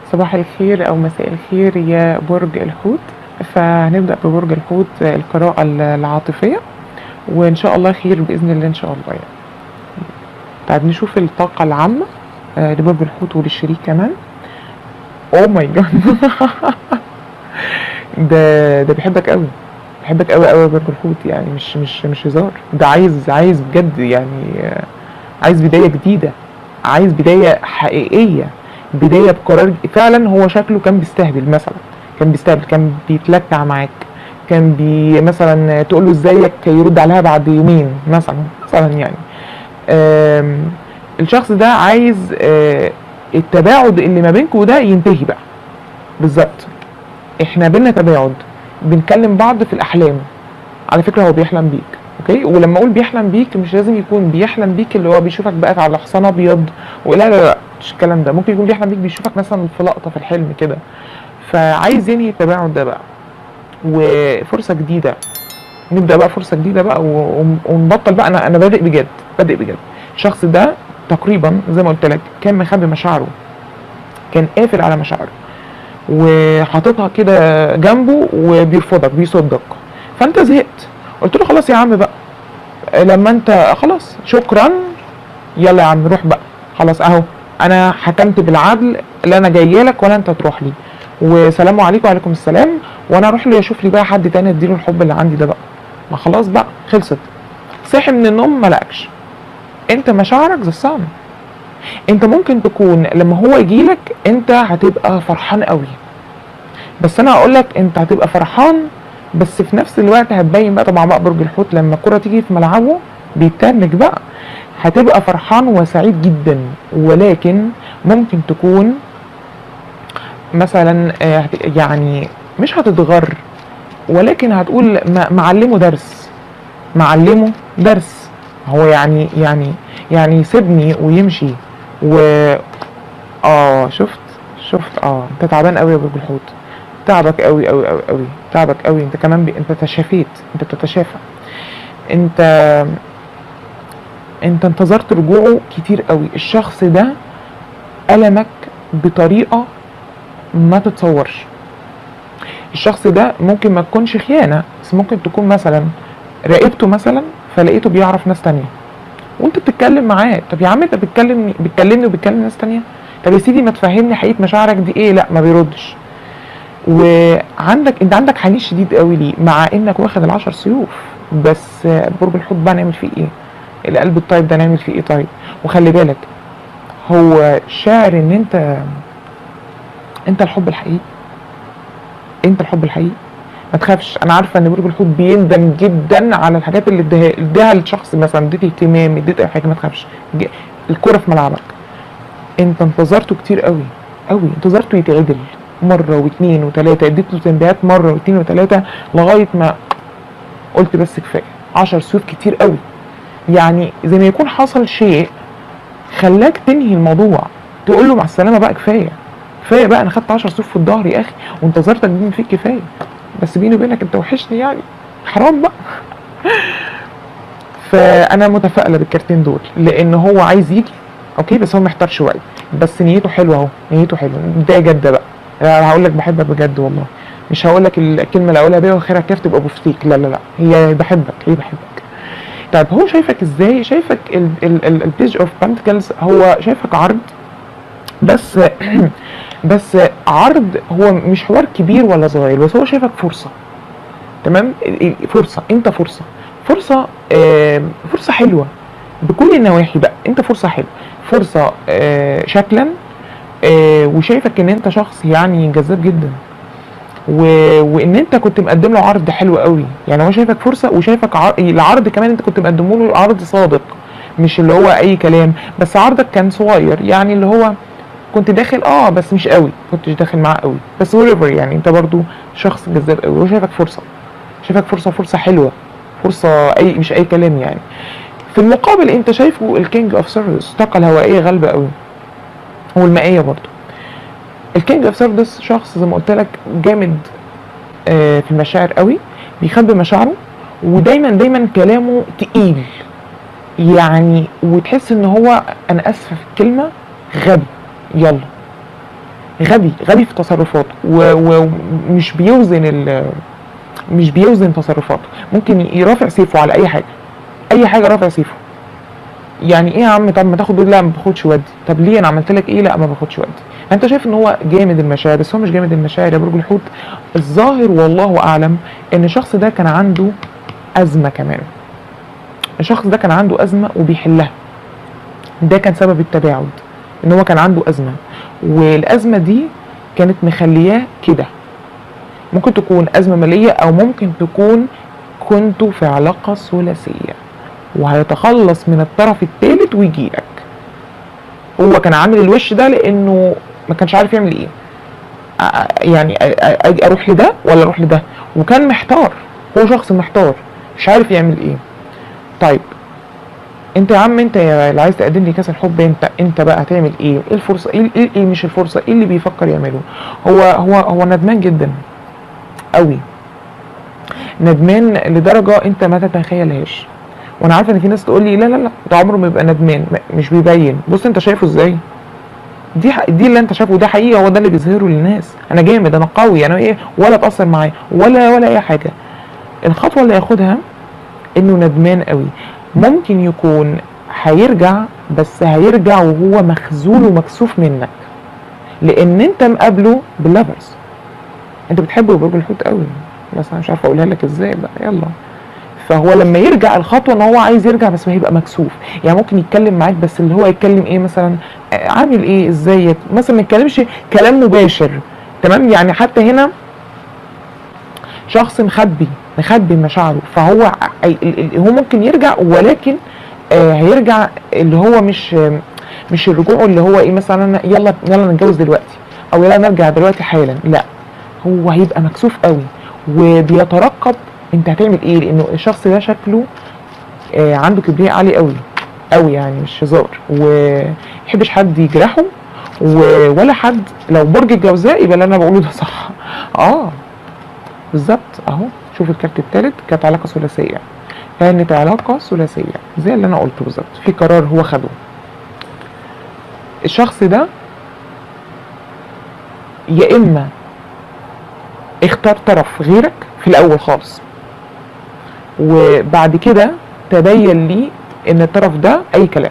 صباح الخير أو مساء الخير يا برج الحوت فهنبدأ ببرج الحوت القراءة العاطفية وإن شاء الله خير بإذن الله إن شاء الله يعني طيب نشوف الطاقة العامة آه، لبرج الحوت وللشريك كمان اوه ماي جاد ده ده بيحبك قوي بيحبك قوي قوي يا برج الحوت يعني مش مش مش هزار ده عايز عايز بجد يعني آه، عايز بداية جديدة عايز بداية حقيقية بداية بقرار فعلا هو شكله كان بيستهبل مثلا كان بيستهبل كان بيتلكع معاك كان بي مثلا تقول له ازيك يرد عليها بعد يومين مثلا مثلا يعني آم، الشخص ده عايز آه، التباعد اللي ما بينكم ده ينتهي بقى بالظبط احنا بينا تباعد بنكلم بعض في الاحلام على فكره هو بيحلم بيك اوكي ولما اقول بيحلم بيك مش لازم يكون بيحلم بيك اللي هو بيشوفك بقى على حصان ابيض ولا لا لا مش الكلام ده ممكن يكون بيحلم بيك بيشوفك مثلا في لقطه في الحلم كده فعايز ينهي التباعد ده بقى وفرصه جديده نبدا بقى فرصه جديده بقى و- ونبطل بقى انا انا بادئ بجد بادئ بجد الشخص ده تقريبا زي ما قلت لك كان مخبي مشاعره كان قافل على مشاعره وحاططها كده جنبه وبيرفضك بيصدك فانت زهقت قلت له خلاص يا عم بقى لما انت خلاص شكرا يلا يا عم روح بقى خلاص اهو انا حكمت بالعدل لا انا جاي لك ولا انت تروح لي وسلام عليكم وعليكم السلام وانا اروح له اشوف لي بقى حد تاني اديله الحب اللي عندي ده بقى ما خلاص بقى خلصت صحي من النوم ما لقاكش انت مشاعرك زي الصنم انت ممكن تكون لما هو يجيلك انت هتبقى فرحان قوي بس انا هقول لك انت هتبقى فرحان بس في نفس الوقت هتبين بقى طبعا بقى برج الحوت لما الكرة تيجي في ملعبه بيتنك بقى هتبقى فرحان وسعيد جدا ولكن ممكن تكون مثلا آه، هت- يعني مش هتتغر ولكن هتقول ما- معلمه درس معلمه درس هو يعني يعني يعني يسيبني ويمشي و اه شفت شفت اه انت تعبان قوي يا برج الحوت تعبك قوي قوي قوي قوي تعبك قوي انت كمان بي... انت تشافيت انت بتتشافى انت انت انتظرت رجوعه كتير قوي الشخص ده ألمك بطريقة ما تتصورش الشخص ده ممكن ما تكونش خيانة بس ممكن تكون مثلا راقبته مثلا فلقيته بيعرف ناس تانية وانت بتتكلم معاه طب يا عم انت بتكلمني بتكلمني وبتكلم ناس تانية طب يا سيدي ما تفهمني حقيقة مشاعرك دي ايه لا ما بيردش وعندك انت عندك حنين شديد قوي ليه مع انك واخد العشر سيوف بس آه، برج الحوت بقى نعمل فيه ايه القلب الطيب ده نعمل فيه ايه طيب وخلي بالك هو شاعر ان انت انت الحب الحقيقي انت الحب الحقيقي ما تخافش انا عارفه ان برج الحوت بيندم جدا على الحاجات اللي اداها اداها للشخص مثلا اديت اهتمام اديت اي حاجه ما تخافش ج- الكره في ملعبك انت انتظرته كتير قوي قوي انتظرته يتعدل مره واثنين وثلاثه اديت له تنبيهات مره واثنين وثلاثه لغايه ما قلت بس كفايه 10 سيوف كتير قوي يعني زي ما يكون حصل شيء خلاك تنهي الموضوع تقول له مع السلامه بقى كفايه كفايه بقى انا خدت 10 سيوف في الظهر يا اخي وانتظرتك بما فيك كفايه بس بيني وبينك انت وحشني يعني حرام بقى فانا متفائله بالكارتين دول لان هو عايز يجي اوكي بس هو محتار شويه بس نيته حلوه اهو نيته حلوه ده جد بقى انا هقول لك بحبك بجد والله مش هقول لك الكلمه اللي اقولها بيها واخرها كاف تبقى بفتيك لا لا لا هي بحبك هي بحبك طيب هو شايفك ازاي شايفك البيج اوف بانتكلز هو شايفك عرض بس بس عرض هو مش حوار كبير ولا صغير بس هو شايفك فرصه تمام فرصه انت فرصه فرصه آه، فرصه حلوه بكل النواحي بقى انت فرصه حلوه فرصه آه، شكلا آه، وشايفك ان انت شخص يعني جذاب جدا و... وان انت كنت مقدم له عرض حلو قوي يعني هو شايفك فرصه وشايفك ع... العرض كمان انت كنت مقدمه له عرض صادق مش اللي هو اي كلام بس عرضك كان صغير يعني اللي هو كنت داخل اه بس مش قوي كنتش داخل معاه قوي بس whatever يعني انت برضو شخص جذاب قوي هو شايفك فرصه شايفك فرصه فرصه حلوه فرصه اي مش اي كلام يعني في المقابل انت شايفه الكينج اوف سيرفيس الطاقه الهوائيه غالبه قوي والمائيه برضو الكينج اوف سيرفيس شخص زي ما قلت لك جامد آه، في المشاعر قوي بيخبي مشاعره ودايما دايما كلامه تقيل يعني وتحس ان هو انا اسفه في الكلمه غبي يلا غبي غبي في تصرفاته و- ومش بيوزن ال مش بيوزن تصرفاته ممكن يرافع سيفه على اي حاجه اي حاجه رافع سيفه يعني ايه يا عم طب ما تاخد ودي لا ما باخدش ودي طب ليه انا عملت لك ايه لا ما باخدش ودي انت شايف ان هو جامد المشاعر بس هو مش جامد المشاعر يا برج الحوت الظاهر والله اعلم ان الشخص ده كان عنده ازمه كمان الشخص ده كان عنده ازمه وبيحلها ده كان سبب التباعد ان هو كان عنده ازمه والازمه دي كانت مخلياه كده ممكن تكون ازمه ماليه او ممكن تكون كنتوا في علاقه ثلاثيه وهيتخلص من الطرف الثالث ويجيلك هو كان عامل الوش ده لانه ما كانش عارف يعمل ايه أ- أ- يعني أ- أ- أجي اروح لده ولا اروح لده وكان محتار هو شخص محتار مش عارف يعمل ايه طيب انت يا عم انت يا اللي عايز تقدم لي كاس الحب انت انت بقى هتعمل ايه ايه الفرصه ايه, ايه, إيه مش الفرصه ايه اللي بيفكر يعمله هو هو هو ندمان جدا قوي ندمان لدرجه انت ما تتخيلهاش وانا عارفه ان في ناس تقول لي لا لا لا ده عمره ما يبقى ندمان م- مش بيبين بص انت شايفه ازاي دي ح- دي اللي انت شايفه ده حقيقي هو ده اللي بيظهره للناس انا جامد انا قوي انا ايه ولا اتاثر معايا ولا ولا اي حاجه الخطوه اللي ياخدها انه ندمان قوي ممكن يكون هيرجع بس هيرجع وهو مخزول ومكسوف منك لان انت مقابله باللافرز انت بتحبه برج الحوت قوي بس انا مش عارفه اقولها لك ازاي بقى يلا فهو لما يرجع الخطوه ان هو عايز يرجع بس هيبقى مكسوف يعني ممكن يتكلم معاك بس اللي هو يتكلم ايه مثلا آه، عامل ايه ازيك مثلا ما يتكلمش كلام مباشر تمام يعني حتى هنا شخص مخبي مخبي مشاعره فهو ع- ال- ال- هو ممكن يرجع ولكن آه هيرجع اللي هو مش آه مش الرجوع اللي هو ايه مثلا يلا يلا نتجوز دلوقتي او يلا نرجع دلوقتي حالا لا هو هيبقى مكسوف قوي وبيترقب انت هتعمل ايه لانه الشخص ده شكله آه عنده كبرياء عالي قوي قوي يعني مش هزار وميحبش حد يجرحه و- ولا حد لو برج الجوزاء يبقى اللي انا بقوله ده صح اه بالظبط اهو شوف الكارت التالت كانت علاقه ثلاثيه كانت علاقه ثلاثيه زي اللي انا قلته بالظبط في قرار هو خده الشخص ده يا اما اختار طرف غيرك في الاول خالص وبعد كده تبين لي ان الطرف ده اي كلام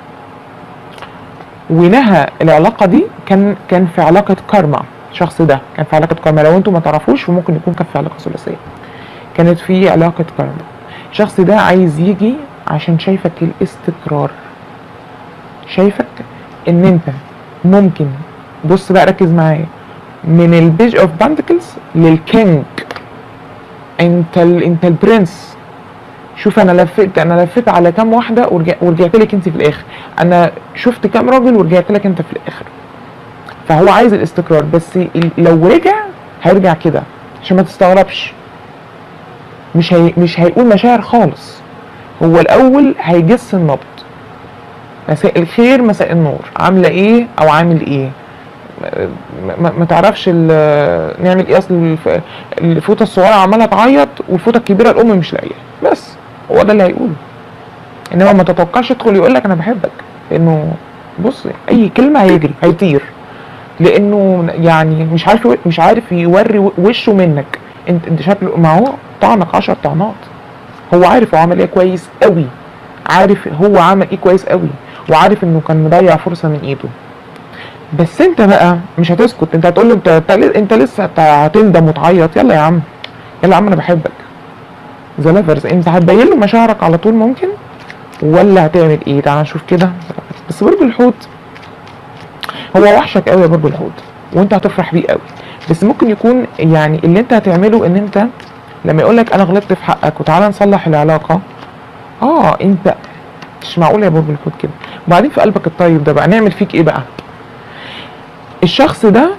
ونهى العلاقه دي كان كان في علاقه كارما الشخص ده كان في علاقه كارما لو انتم ما تعرفوش فممكن يكون كان في علاقه ثلاثيه كانت في علاقه كارما الشخص ده عايز يجي عشان شايفك الاستقرار شايفك ان انت ممكن بص بقى ركز معايا من البيج اوف بانتكلز للكينج انت ال... انت البرنس شوف انا لفيت انا لفيت على كام واحده ورجع... ورجعت لك انت في الاخر انا شفت كام راجل ورجعت لك انت في الاخر فهو عايز الاستقرار بس ال- لو رجع هيرجع كده عشان ما تستغربش مش هي... مش هيقول مشاعر خالص هو الاول هيجس النبض مساء الخير مساء النور عامله ايه او عامل ايه ما, ما, ما تعرفش ال- نعمل ايه اصل الف- الفوطه الصغيره عماله تعيط والفوطه الكبيره الام مش لاقيه بس هو ده اللي هيقوله انما ما تتوقعش يدخل يقول لك انا بحبك لانه بص اي كلمه هيجري هيطير لانه يعني مش عارف مش عارف يوري وشه منك انت انت شكله ما هو طعنك 10 طعنات هو عارف هو عمل ايه كويس قوي عارف هو عمل ايه كويس قوي وعارف انه كان مضيع فرصه من ايده بس انت بقى مش هتسكت انت هتقول له انت انت, انت لسه هت- هتندم وتعيط يلا يا عم يلا يا عم انا بحبك ذا لافرز انت هتبين له مشاعرك على طول ممكن ولا هتعمل ايه تعال نشوف كده بس برج الحوت هو وحشك قوي يا برج الحوت وانت هتفرح بيه قوي بس ممكن يكون يعني اللي انت هتعمله ان انت لما يقول لك انا غلطت في حقك وتعالى نصلح العلاقه اه انت مش معقول يا برج الحوت كده وبعدين في قلبك الطيب ده بقى نعمل فيك ايه بقى الشخص ده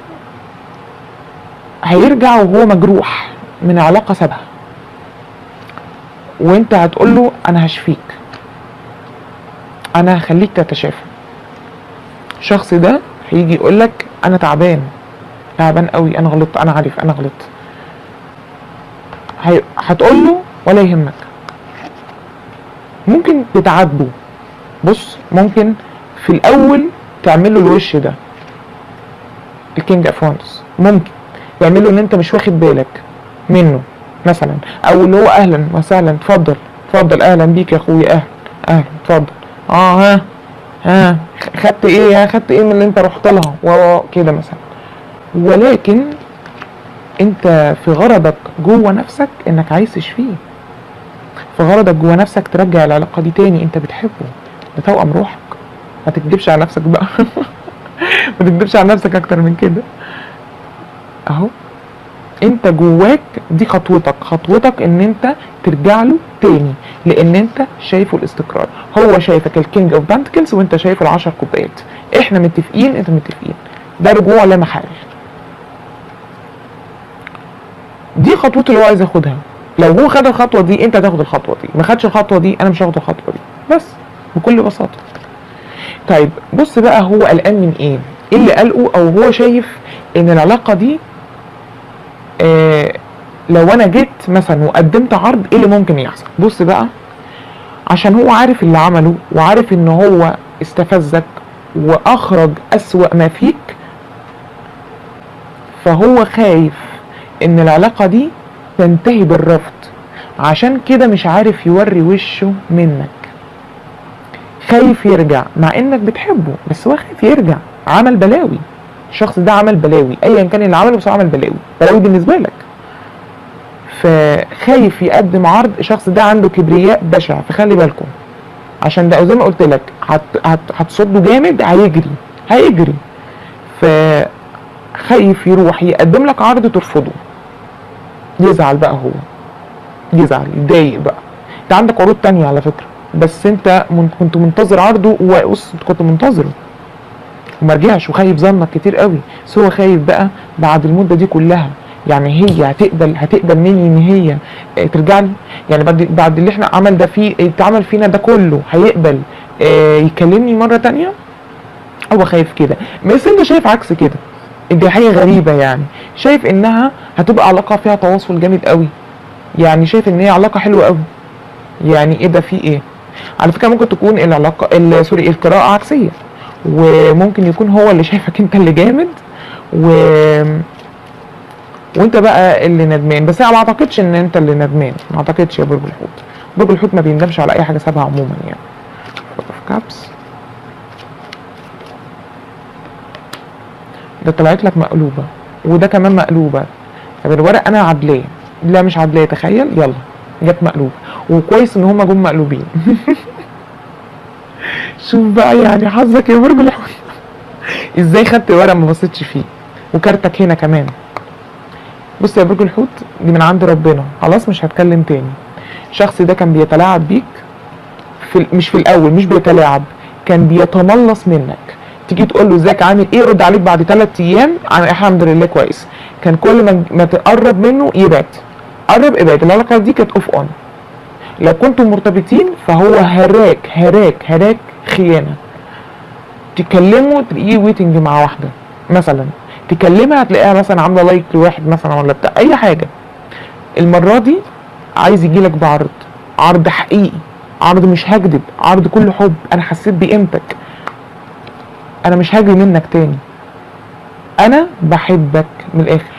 هيرجع وهو مجروح من علاقه سابها وانت هتقول له انا هشفيك انا هخليك تتشافى الشخص ده هيجي يقول لك انا تعبان تعبان قوي انا غلطت انا عارف انا غلطت هي... هتقول له ولا يهمك ممكن تتعاتبه بص ممكن في الاول تعمل له الوش ده الكينج اوف وانس ممكن يعمله ان انت مش واخد بالك منه مثلا او اللي هو اهلا وسهلا اتفضل اتفضل اهلا بيك يا اخويا اهلا اهلا اتفضل اه ها ها خدت ايه ها خدت ايه من اللي انت رحت لها و كده مثلا ولكن انت في غرضك جوه نفسك انك عايز تشفيه في غرضك جوه نفسك ترجع العلاقه دي تاني انت بتحبه ده توأم روحك ما تكدبش على نفسك بقى ما تكدبش على نفسك اكتر من كده اهو انت جواك دي خطوتك خطوتك ان انت ترجع له تاني لان انت شايفه الاستقرار هو شايفك الكينج اوف بانتكلز وانت شايف العشر كوبايات احنا متفقين انت متفقين ده رجوع لا محال دي خطوته اللي هو عايز ياخدها لو هو خد الخطوه دي انت تاخد الخطوه دي ما خدش الخطوه دي انا مش هاخد الخطوه دي بس بكل بساطه طيب بص بقى هو قلقان من ايه ايه اللي قلقه او هو شايف ان العلاقه دي آه لو انا جيت مثلا وقدمت عرض ايه اللي ممكن يحصل بص بقى عشان هو عارف اللي عمله وعارف ان هو استفزك واخرج اسوأ ما فيك فهو خايف ان العلاقة دي تنتهي بالرفض عشان كده مش عارف يوري وشه منك خايف يرجع مع انك بتحبه بس هو خايف يرجع عمل بلاوي الشخص ده عمل بلاوي ايا كان اللي عمله بس هو عمل بلاوي بلاوي بالنسبه لك فخايف يقدم عرض الشخص ده عنده كبرياء بشع فخلي بالكم عشان ده زي ما قلت لك هت هت هتصده جامد هيجري هيجري فخايف يروح يقدم لك عرض ترفضه يزعل بقى هو يزعل يتضايق بقى انت عندك عروض تانية على فكرة بس انت من كنت منتظر عرضه وبص انت كنت منتظره وما رجعش وخايف ظنك كتير قوي بس هو خايف بقى بعد المده دي كلها يعني هي هتقبل هتقبل مني ان هي اه ترجع لي يعني بعد بعد اللي احنا عمل ده فيه اتعمل فينا ده كله هيقبل اه يكلمني مره تانية هو خايف كده بس انت شايف عكس كده دي حاجه غريبه يعني شايف انها هتبقى علاقه فيها تواصل جامد قوي يعني شايف ان هي علاقه حلوه قوي يعني ايه ده في ايه على فكره ممكن تكون العلاقه سوري القراءه عكسيه وممكن يكون هو اللي شايفك انت اللي جامد و وانت بقى اللي ندمان بس انا ما اعتقدش ان انت اللي ندمان ما اعتقدش يا برج الحوت برج الحوت ما بيندمش على اي حاجه سابها عموما يعني في كابس ده طلعت لك مقلوبه وده كمان مقلوبه طب الورق انا عدلاه لا مش عدلاه تخيل يلا جت مقلوبه وكويس ان هما جم مقلوبين شوف بقى يعني حظك يا برج الحوت ازاي خدت ورق ما بصيتش فيه وكارتك هنا كمان بص يا برج الحوت دي من عند ربنا خلاص مش هتكلم تاني الشخص ده كان بيتلاعب بيك في مش في الاول مش بيتلاعب كان بيتملص منك تيجي تقول له ازيك عامل ايه يرد عليك بعد ثلاث ايام الحمد لله كويس كان كل ما ما تقرب منه يبعد قرب ابعد العلاقه دي كانت اوف اون لو كنتم مرتبطين فهو هراك هراك هراك خيانه تكلمه تلاقيه ويتنج مع واحده مثلا تكلمها هتلاقيها مثلا عامله لايك لواحد مثلا ولا بتاع اي حاجه المره دي عايز يجيلك بعرض عرض حقيقي عرض مش هكدب عرض كله حب انا حسيت بقيمتك انا مش هاجي منك تاني انا بحبك من الاخر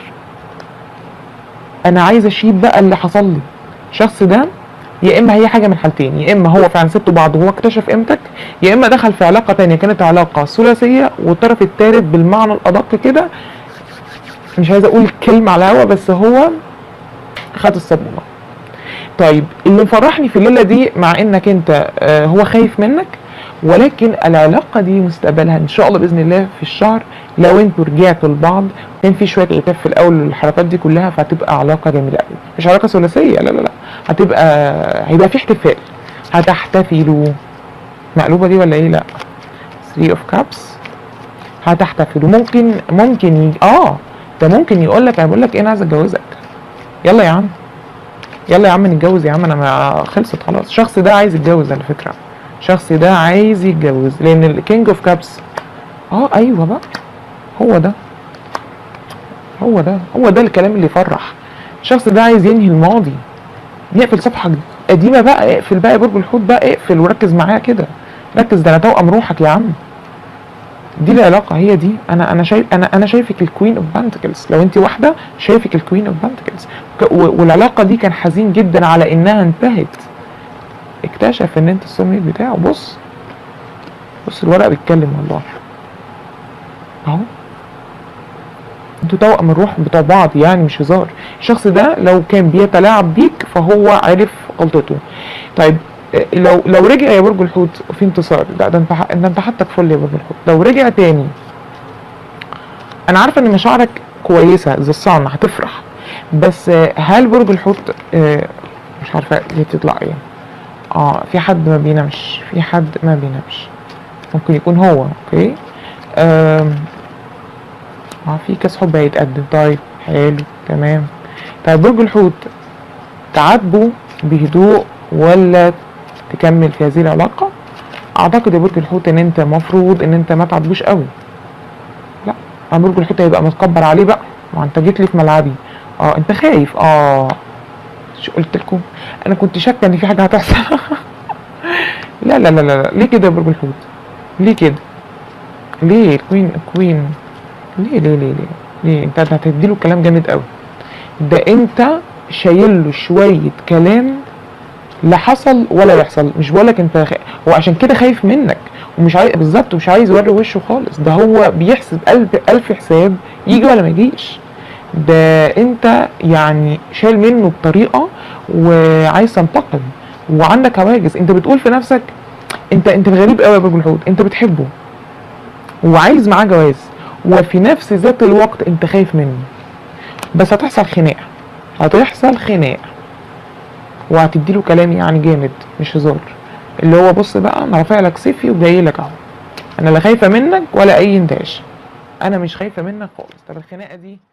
انا عايز اشيل بقى اللي حصل لي الشخص ده يا اما هي حاجه من حالتين يا اما هو فعلا سبتوا بعض وهو اكتشف قيمتك يا اما دخل في علاقه تانية كانت علاقه ثلاثيه والطرف الثالث بالمعنى الادق كده مش عايز اقول كلمه على الهوا بس هو خد الصدمه طيب اللي مفرحني في الليله دي مع انك انت آه هو خايف منك ولكن العلاقه دي مستقبلها ان شاء الله باذن الله في الشهر لو انتوا رجعتوا لبعض كان في شويه عتاب في الاول الحركات دي كلها فهتبقى علاقه جميله قوي مش علاقه ثلاثيه لا لا لا هتبقى هيبقى في احتفال هتحتفلوا مقلوبه دي ولا ايه لا 3 اوف كابس هتحتفلوا ممكن ممكن ي... اه ده ممكن يقول لك انا بقول لك ايه انا عايز اتجوزك يلا يا عم يلا يا عم نتجوز يا عم انا ما خلصت خلاص الشخص ده عايز يتجوز على فكره الشخص ده عايز يتجوز لان الكينج اوف كابس اه ايوه بقى هو ده هو ده هو ده الكلام اللي يفرح الشخص ده عايز ينهي الماضي نقفل صفحه قديمه بقى اقفل بقى يا برج الحوت بقى اقفل وركز معايا كده ركز ده انا توأم روحك يا عم دي العلاقه هي دي انا انا شايف انا انا شايفك الكوين اوف بانتكلز لو انت واحده شايفك الكوين اوف بانتكلز والعلاقه دي كان حزين جدا على انها انتهت اكتشف ان انت السوميت بتاعه بص بص الورق بيتكلم والله اهو انتوا توأم الروح بتوع بعض يعني مش هزار الشخص ده لو كان بيتلاعب بيك فهو عرف غلطته طيب اه، لو لو رجع يا برج الحوت في انتصار لا ده انت ح- ده انت حالتك فل يا برج الحوت لو رجع تاني انا عارفه ان مشاعرك كويسه زي الصنع هتفرح بس اه، هل برج الحوت اه، مش عارفه دي تطلع ايه اه في حد ما بينامش في حد ما بينامش ممكن يكون هو اوكي آم، اه في كاس حب هيتقدم طيب حلو تمام طيب برج الحوت تعاتبه بهدوء ولا تكمل في هذه العلاقة اعتقد يا برج الحوت ان انت مفروض ان انت ما تعاتبوش قوي لا انا برج الحوت هيبقى متكبر عليه بقى ما انت جيت لي في ملعبي اه انت خايف اه شو قلت لكم انا كنت شاكه ان في حاجه هتحصل لا لا لا لا لا. ليه كده يا برج الحوت ليه كده ليه كوين كوين ليه ليه ليه ليه ليه انت هتديله كلام جامد قوي ده انت شايل له شويه كلام لا حصل ولا يحصل مش بقولك انت خ... هو عشان كده خايف منك ومش عايز بالظبط مش عايز يوري وشه خالص ده هو بيحسب ألف ألف حساب يجي ولا ما يجيش ده انت يعني شايل منه بطريقه وعايز تنتقم وعندك هواجس انت بتقول في نفسك انت انت غريب قوي يا برج الحوت انت بتحبه وعايز معاه جواز وفي نفس ذات الوقت انت خايف منه بس هتحصل خناقه هتحصل خناقه وهتديله كلام يعني جامد مش هزار اللي هو بص بقى انا رافع لك سيفي وجاي لك اهو انا لا خايفه منك ولا اي انتاج انا مش خايفه منك خالص طب الخناقه دي